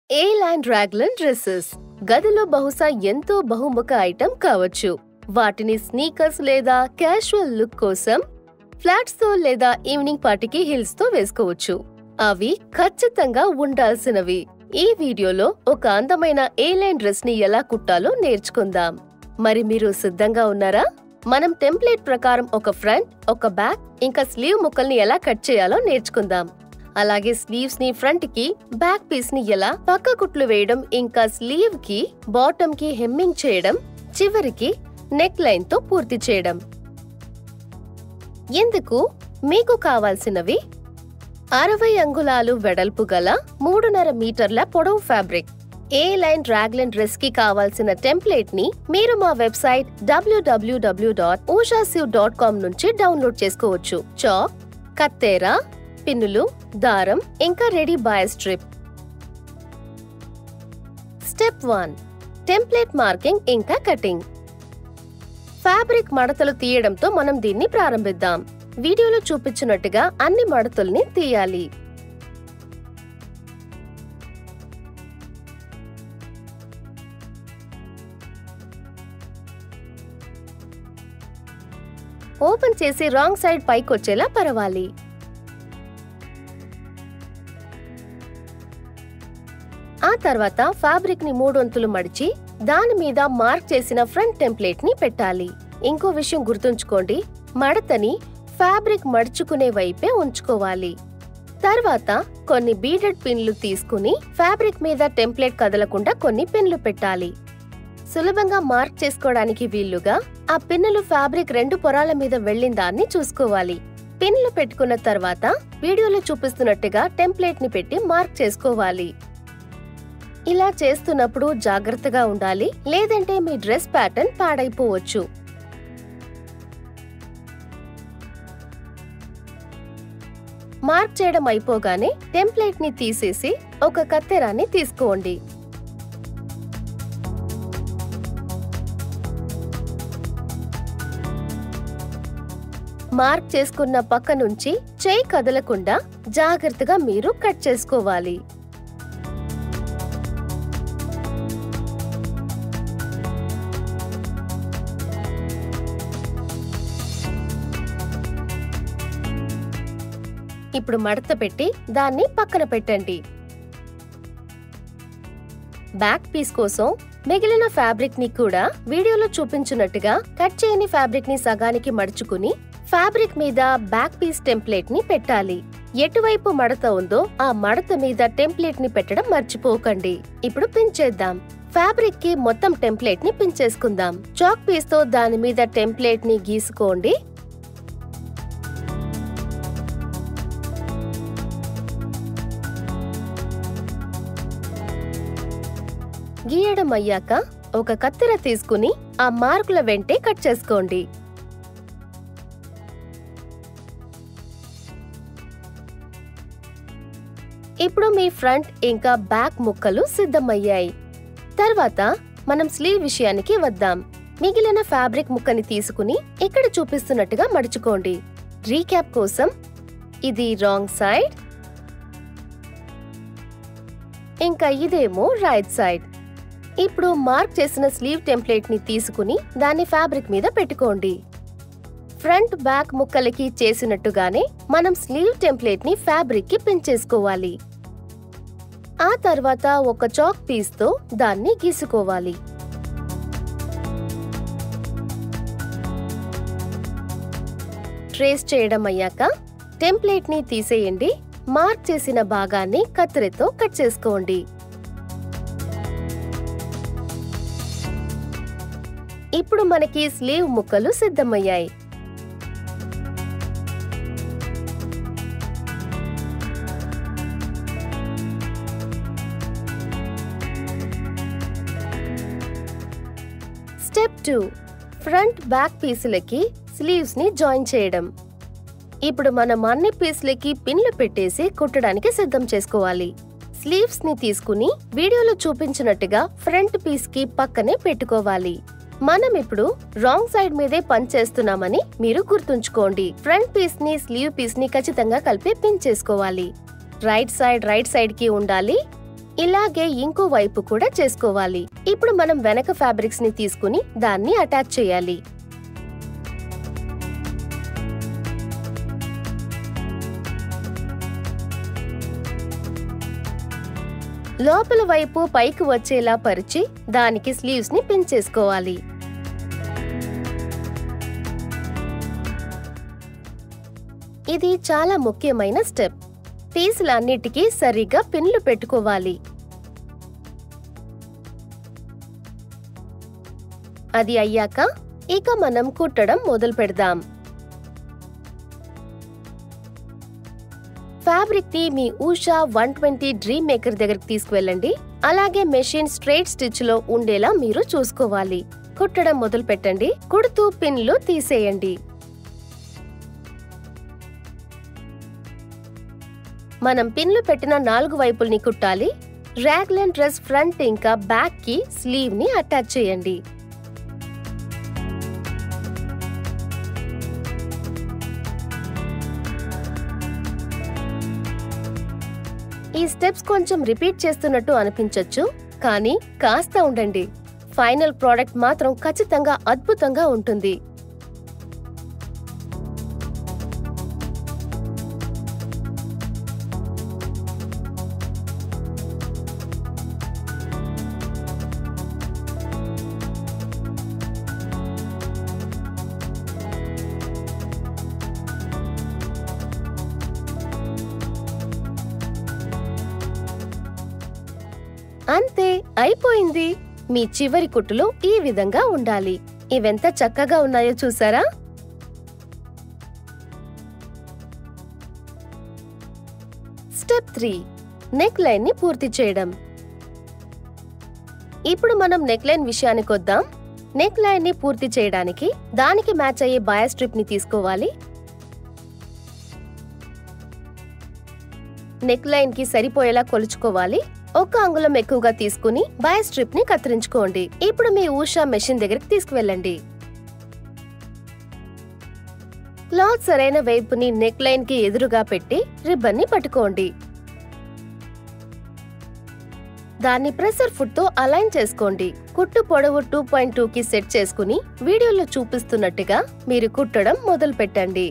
ఏ land ర్యాగ్లన్ dresses గదిలో బహుశా ఎంతో బహుముఖ ఐటెం కావచ్చు వాటిని స్నీకర్స్ లేదా క్యాజువల్ లుక్ కోసం ఫ్లాట్స్ తో లేదా ఈవినింగ్ పార్టీకి హిల్స్ తో వేసుకోవచ్చు అవి ఖచ్చితంగా ఉండాల్సినవి ఈ వీడియోలో ఒక అందమైన ఏ లైన్ డ్రెస్ ని ఎలా కుట్టాలో నేర్చుకుందాం మరి మీరు సిద్ధంగా ఉన్నారా మనం టెంప్లేట్ ప్రకారం ఒక ఫ్రంట్ ఒక బ్యాక్ ఇంకా స్లీవ్ ముక్కల్ని ఎలా కట్ చేయాలో నేర్చుకుందాం అలాగే స్లీవ్స్ ని ఫ్రంట్ కి బ్యాక్ పీస్ ని ఎలా పక్క కుట్లు వేయడం ఇంకా స్లీవ్ కి బాటమ్ కి హెమ్మింగ్ చేయడం చివరికి నెక్ లైన్ తో పూర్తి చేయడం ఎందుకు మీకు కావాల్సినవి అరవై అంగుళాలు వెడల్పు గల మూడున్నర మీటర్ల పొడవు fabric A line raglan dress కి కావాల్సిన టెంప్లేట్ ని మీరు మా website WWW dot dot com నుంచి డౌన్లోడ్ చేసుకోవచ్చు చాక్ కత్తెర పిన్నులు దారం ఇంకా రెడీ బాయ్ strip step one template marking ఇంకా కటింగ్ ఫ్యాబ్రిక్ మడతలు తీయడంతో మనం దీన్ని ప్రారంభిద్దాం వీడియోలో చూపించినట్టుగా అన్ని మడతల్ని తీయాలి ఓపెన్ చేసి రాంగ్ సైడ్ పైకొచ్చేలా పరవాలి ఆ తర్వాత ఫ్యాబ్రిక్ ని మూడొంతులు మడిచి దాని మీద మార్క్ చేసిన ఫ్రంట్ టెంప్లేట్ ని పెట్టాలి ఇంకో విషయం గుర్తుంచుకోండి మడతని ఫ్యాబ్రిక్ మడుచుకునే వైపే ఉంచుకోవాలి తర్వాత కొన్ని బీడెడ్ పిన్లు తీసుకుని ఫ్యాబ్రిక్ మీద టెంప్లేట్ కదలకుండా కొన్ని పిన్లు పెట్టాలి సులభంగా మార్క్ చేసుకోవడానికి వీలుగా ఆ పిన్నులు ఫ్యాబ్రిక్ రెండు పొరాల మీద వెళ్ళిన దాన్ని చూసుకోవాలి పిన్లు పెట్టుకున్న తర్వాత వీడియోలో చూపిస్తున్నట్టుగా టెంప్లేట్ ని పెట్టి మార్క్ చేసుకోవాలి ఇలా చేస్తున్నప్పుడు జాగ్రత్తగా ఉండాలి లేదంటే మీ డ్రెస్ ప్యాటర్న్ పాడైపోవచ్చు మార్క్ చేయడం అయిపోగానే టెంప్లేట్ ని తీసేసి ఒక కత్తెరాన్ని తీసుకోండి మార్క్ చేసుకున్న పక్క నుంచి చేయి కదలకుండా జాగ్రత్తగా మీరు కట్ చేసుకోవాలి ఇప్పుడు మడత పెట్టి దాన్ని పక్కన పెట్టండి బ్యాక్ పీస్ కోసం మిగిలిన ఫ్యాబ్రిక్ ని కూడా వీడియోలో చూపించినట్టుగా కట్ చేయని ఫ్యాబ్రిక్ ని సగానికి మడుచుకుని ఫ్యాబ్రిక్ మీద బ్యాక్ పీస్ టెంప్లేట్ ని పెట్టాలి ఎటువైపు మడత ఉందో ఆ మడత మీద టెంప్లేట్ ని పెట్టడం మర్చిపోకండి ఇప్పుడు పిన్ చేద్దాం ఫ్యాబ్రిక్ కి మొత్తం టెంప్లేట్ ని పిన్ చేసుకుందాం చాక్ పీస్ తో దాని మీద టెంప్లేట్ ని గీసుకోండి గీయడం అయ్యాక ఒక కత్తెర తీసుకుని ఆ మార్కుల వెంటే కట్ చేసుకోండి ఇప్పుడు మీ ఫ్రంట్ ఇంకా బ్యాక్ ముక్కలు సిద్ధమయ్యాయి తర్వాత మనం స్లీవ్ విషయానికి వద్దాం మిగిలిన ఫ్యాబ్రిక్ ముక్కని తీసుకుని ఇక్కడ చూపిస్తున్నట్టుగా మడుచుకోండి రీక్యాప్ కోసం ఇది రాంగ్ సైడ్ ఇంకా ఇదేమో రైట్ సైడ్ ఇప్పుడు మార్క్ చేసిన స్లీవ్ టెంప్లేట్ ని తీసుకుని దాన్ని ఫ్యాబ్రిక్ మీద పెట్టుకోండి ఫ్రంట్ బ్యాక్ ముక్కలకి చేసినట్టుగానే మనం స్లీవ్ టెంప్లేట్ ని ఫ్యాబ్రిక్ కి పిన్ చేసుకోవాలి ఆ తర్వాత ఒక చాక్ పీస్ తో దాన్ని గీసుకోవాలి ట్రేస్ చేయడం అయ్యాక టెంప్లేట్ ని తీసేయండి మార్క్ చేసిన భాగాన్ని కత్తెరతో కట్ చేసుకోండి ఇప్పుడు మనకి స్లీవ్ ముక్కలు సిద్ధమయ్యాయి స్టెప్ టూ ఫ్రంట్ బ్యాక్ పీసులకి స్లీవ్స్ ని జాయిన్ చేయడం ఇప్పుడు మనం అన్ని పీసులకి పిన్లు పెట్టేసి కుట్టడానికి సిద్ధం చేసుకోవాలి స్లీవ్స్ ని తీసుకుని వీడియోలో చూపించినట్టుగా ఫ్రంట్ పీస్ కి పక్కనే పెట్టుకోవాలి మనం ఇప్పుడు రాంగ్ సైడ్ మీదే పని చేస్తున్నామని మీరు గుర్తుంచుకోండి ఫ్రంట్ పీస్ ని స్లీవ్ పీస్ ని ఖచ్చితంగా కలిపి పిన్ చేసుకోవాలి రైట్ సైడ్ రైట్ సైడ్ కి ఉండాలి ఇలాగే ఇంకో వైపు కూడా చేసుకోవాలి ఇప్పుడు మనం వెనక ఫ్యాబ్రిక్స్ ని తీసుకుని దాన్ని అటాచ్ చేయాలి లోపల వైపు పైకి వచ్చేలా పరిచి దానికి స్లీవ్స్ ని పిన్ చేసుకోవాలి ఇది చాలా ముఖ్యమైన స్టెప్ పీసులన్నిటికీ సరిగా పిన్లు పెట్టుకోవాలి అది అయ్యాక ఇక మనం కుట్టడం మొదలు పెడదాం ఫ్యాబ్రిక్ ని మీ Usha one twenty dream maker దగ్గరికి తీసుకువెళ్ళండి అలాగే మెషిన్ స్ట్రైట్ స్టిచ్ లో ఉండేలా మీరు చూసుకోవాలి కుట్టడం మొదలు పెట్టండి కుడుతూ పిన్లు తీసేయండి మనం పిన్లు పెట్టిన నాలుగు వైపుల్ని కుట్టాలి ర్యాగ్లెన్ డ్రెస్ ఫ్రంట్ ఇంకా బ్యాక్ కి స్లీవ్ ని అటాచ్ చేయండి ఈ స్టెప్స్ కొంచెం రిపీట్ చేస్తున్నట్టు అనిపించొచ్చు కానీ కాస్త ఉండండి ఫైనల్ ప్రోడక్ట్ మాత్రం ఖచ్చితంగా అద్భుతంగా ఉంటుంది అంతే అయిపోయింది మీ చివరి కుట్టులు ఈ విధంగా ఉండాలి ఇవెంత చక్కగా ఉన్నాయో చూసారా స్టెప్ త్రీ నెక్ లైన్ ని పూర్తి చేయడం ఇప్పుడు మనం నెక్ లైన్ విషయానికి వద్దాం నెక్ లైన్ ని పూర్తి చేయడానికి దానికి మ్యాచ్ అయ్యే బాయా స్ట్రిప్ ని తీసుకోవాలి నెక్ లైన్ కి సరిపోయేలా కొలుచుకోవాలి ఒక అంగుళం ఎక్కువగా తీసుకుని బాయ్ స్ట్రిప్ ని కత్తిరించుకోండి ఇప్పుడు మీ ఊషా మెషిన్ దగ్గరికి తీసుకువెళ్ళండి క్లాత్ సరైన వైపుని నెక్ లైన్ కి ఎదురుగా పెట్టి రిబ్బన్ ని పట్టుకోండి దాన్ని ప్రెషర్ ఫుట్ తో అలైన్ చేసుకోండి కుట్టు పొడవు టూ పాయింట్ టూ కి సెట్ చేసుకుని వీడియోలో చూపిస్తున్నట్టుగా మీరు కుట్టడం మొదలు పెట్టండి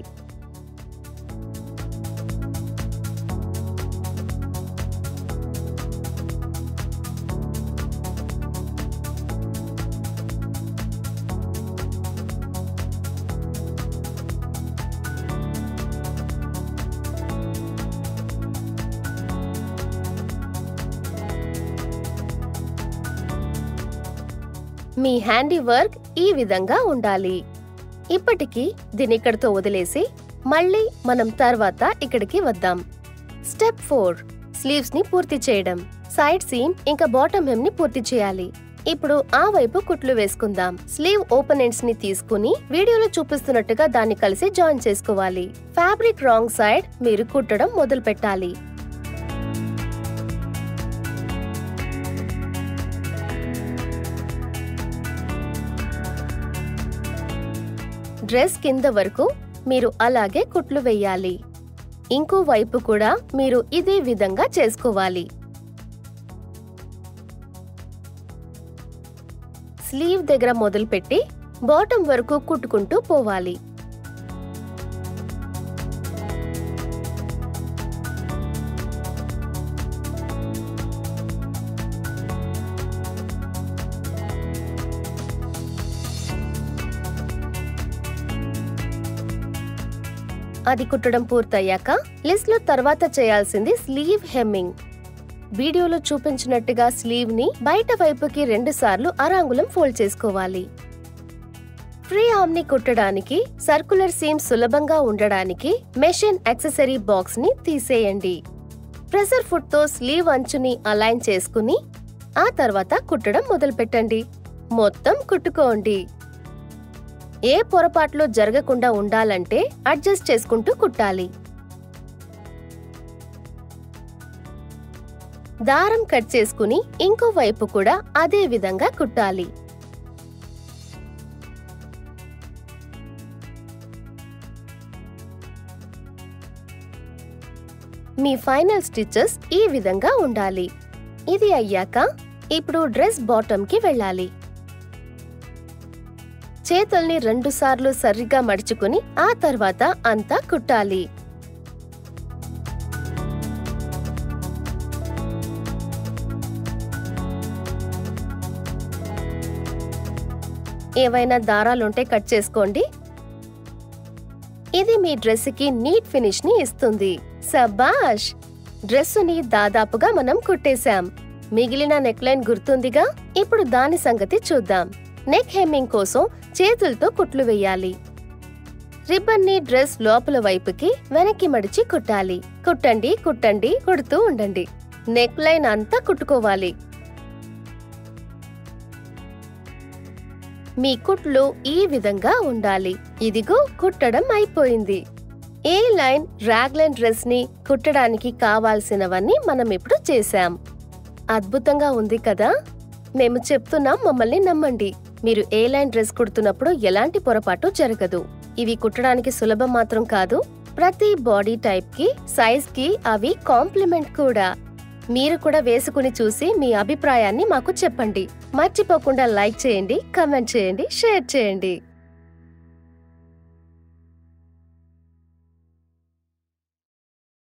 మీ హ్యాండీ వర్క్ ఈ విధంగా ఉండాలి ఇప్పటికి దీని ఇక్కడితో వదిలేసి మళ్ళీ మనం తర్వాత ఇక్కడికి వద్దాం స్టెప్ ఫోర్ స్లీవ్స్ ని పూర్తి చేయడం సైడ్ సీమ్ ఇంకా బాటమ్ హెమ్ ని పూర్తి చేయాలి ఇప్పుడు ఆ వైపు కుట్లు వేసుకుందాం స్లీవ్ ఓపెన్ ఎండ్స్ ని తీసుకుని వీడియోలో చూపిస్తున్నట్టుగా దాన్ని కలిసి జాయిన్ చేసుకోవాలి ఫ్యాబ్రిక్ రాంగ్ సైడ్ మీరు కుట్టడం మొదలు పెట్టాలి డ్రెస్ కింద వరకు మీరు అలాగే కుట్లు వేయాలి ఇంకో వైపు కూడా మీరు ఇదే విధంగా చేసుకోవాలి స్లీవ్ దగ్గర మొదలుపెట్టి బాటం వరకు కుట్టుకుంటూ పోవాలి అది కుట్టడం పూర్తయ్యాక లిస్ట్ లో తర్వాత చేయాల్సింది స్లీవ్ హెమ్మింగ్ వీడియోలో చూపించినట్టుగా స్లీవ్ ని బయట వైపుకి రెండు సార్లు అరాంగులం ఫోల్డ్ చేసుకోవాలి ఫ్రీ ఆర్మ్ ని కుట్టడానికి సర్కులర్ సీమ్ సులభంగా ఉండడానికి మెషిన్ యాక్సెసరీ బాక్స్ ని తీసేయండి ప్రెషర్ ఫుట్ తో స్లీవ్ అంచుని అలైన్ చేసుకుని ఆ తర్వాత కుట్టడం మొదలుపెట్టండి మొత్తం కుట్టుకోండి ఏ పొరపాట్లు జరగకుండా ఉండాలంటే అడ్జస్ట్ చేసుకుంటూ కుట్టాలి దారం కట్ చేసుకుని ఇంకో వైపు కూడా అదే విధంగా కుట్టాలి మీ ఫైనల్ స్టిచెస్ ఈ విధంగా ఉండాలి ఇది అయ్యాక ఇప్పుడు డ్రెస్ బాటమ్ కి వెళ్ళాలి చేతుల్ని రెండుసార్లు సరిగ్గా మడుచుకుని ఆ తర్వాత అంతా కుట్టాలి ఏవైనా దారాలుంటే కట్ చేసుకోండి ఇది మీ డ్రెస్కి నీట్ ఫినిష్ ని ఇస్తుంది సబాష్ డ్రెస్సుని దాదాపుగా మనం కుట్టేశాం మిగిలిన నెక్లైన్ గుర్తుందిగా ఇప్పుడు దాని సంగతి చూద్దాం నెక్ హెమ్మింగ్ కోసం చేతులతో కుట్లు వేయాలి రిబ్బన్ని డ్రెస్ లోపల వైపుకి వెనక్కి మడిచి కుట్టాలి కుట్టండి కుట్టండి కుడుతూ ఉండండి నెక్ లైన్ అంతా కుట్టుకోవాలి మీ కుట్లు ఈ విధంగా ఉండాలి ఇదిగో కుట్టడం అయిపోయింది ఏ లైన్ రాగ్లైన్ డ్రెస్ ని కుట్టడానికి కావాల్సినవన్నీ మనం ఇప్పుడు చేశాం అద్భుతంగా ఉంది కదా మేము చెప్తున్నాం మమ్మల్ని నమ్మండి మీరు ఏ లైన్ డ్రెస్ కుడుతున్నప్పుడు ఎలాంటి పొరపాటు జరగదు ఇవి కుట్టడానికి సులభం మాత్రం కాదు ప్రతి బాడీ టైప్ కి సైజ్ కి అవి కాంప్లిమెంట్ కూడా మీరు కూడా వేసుకుని చూసి మీ అభిప్రాయాన్ని మాకు చెప్పండి మర్చిపోకుండా లైక్ చేయండి కమెంట్ చేయండి షేర్ చేయండి